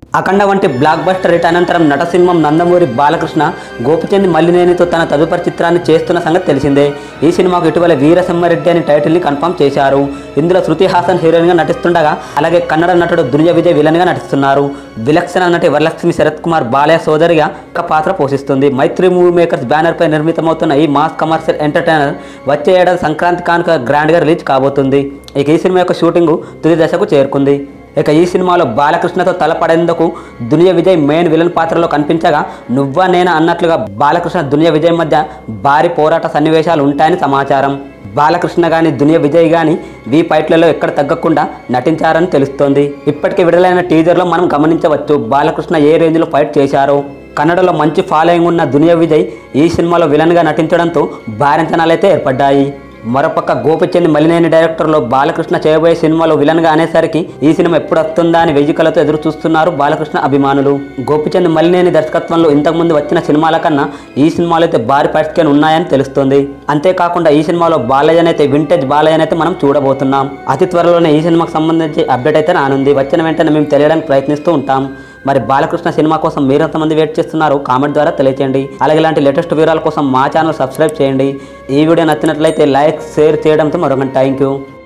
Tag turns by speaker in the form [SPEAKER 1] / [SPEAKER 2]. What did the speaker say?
[SPEAKER 1] అఖండ వంటి block buster hit అనంతరం నటసింహం నందమూరి బాలకృష్ణ గోపిచంద్ మల్లినేనితో తన తదుపరి చిత్రాన్ని చేస్తున్న సంగతి తెలిసిందే ఈ సినిమాకు ఇటీవల వీరసింహారెడ్డి అని టైటిల్ని కన్ఫర్మ్ చేశారు ఇందులో శృతి హాసన్ హీరోయిన్గా నటిస్తుండగా అలాగే కన్నడ నటుడు దునియా విజయ్ విలన్గా నటిస్తున్నారు విలక్షణ నటి వరలక్ష్మి శరత్ కుమార్ బాలయ్య సోదరిగా ఒక పాత్ర పోషిస్తుంది మైత్రి మూవీ మేకర్స్ బ్యానర్ పై నిర్మితమవుతున్న ఈ మాస్ కమర్షియల్ ఎంటర్టైనర్ వచ్చే ఏడాది సంక్రాంతి కానుక గ్రాండ్గా రిలీజ్ కాబోతుంది ఇక ఈ సినిమా యొక్క షూటింగ్ తుది దశకు చేరుకుంది ఇక ఈ సినిమాలో బాలకృష్ణతో తలపడేందుకు దునియా విజయ్ మెయిన్ విలన్ పాత్రలో కనిపించగా నువ్వా నేనా అన్నట్లుగా బాలకృష్ణ దునియా విజయ్ మధ్య భారీ పోరాట సన్నివేశాలు ఉంటాయని సమాచారం బాలకృష్ణ కానీ దునియా విజయ్ కానీ వీ ఫైట్లలో ఎక్కడ తగ్గకుండా నటించారని తెలుస్తోంది ఇప్పటికే విడుదలైన టీజర్లో మనం గమనించవచ్చు బాలకృష్ణ ఏ రేంజ్లో ఫైట్ చేశారో కన్నడలో మంచి ఫాలోయింగ్ ఉన్న దునియా విజయ్ ఈ సినిమాలో విలన్గా నటించడంతో భారీ అంచనాలైతే ఏర్పడ్డాయి మరోపక్క గోపిచంద్ మలినేని డైరెక్టర్లో బాలకృష్ణ చేయబోయే సినిమాలో విలన్గా అనేసరికి ఈ సినిమా ఎప్పుడు వస్తుందా అని వెయ్యి కలతో ఎదురు చూస్తున్నారు బాలకృష్ణ అభిమానులు గోపిచంద్ మలినేని దర్శకత్వంలో ఇంతకుముందు వచ్చిన సినిమాల కన్నా ఈ సినిమాలో అయితే భారీ పార్టికేన్ ఉన్నాయని తెలుస్తుంది అంతేకాకుండా ఈ సినిమాలో బాలయ్యనైతే వింటేజ్ బాలయ్యనైతే మనం చూడబోతున్నాం అతి త్వరలోనే ఈ సినిమాకు సంబంధించి అప్డేట్ అయితే రానుంది వచ్చిన వెంటనే మేము తెలియడానికి ప్రయత్నిస్తూ ఉంటాం మరి బాలకృష్ణ సినిమా కోసం మీరు ఎంతమంది వెయిట్ చేస్తున్నారు కామెంట్ ద్వారా తెలియచేయండి అలాగే ఇలాంటి లేటెస్ట్ వివరాల కోసం మా ఛానల్ సబ్స్క్రైబ్ చేయండి ఈ వీడియో నచ్చినట్లయితే లైక్ షేర్ చేయడంతో మరొక థ్యాంక్ యూ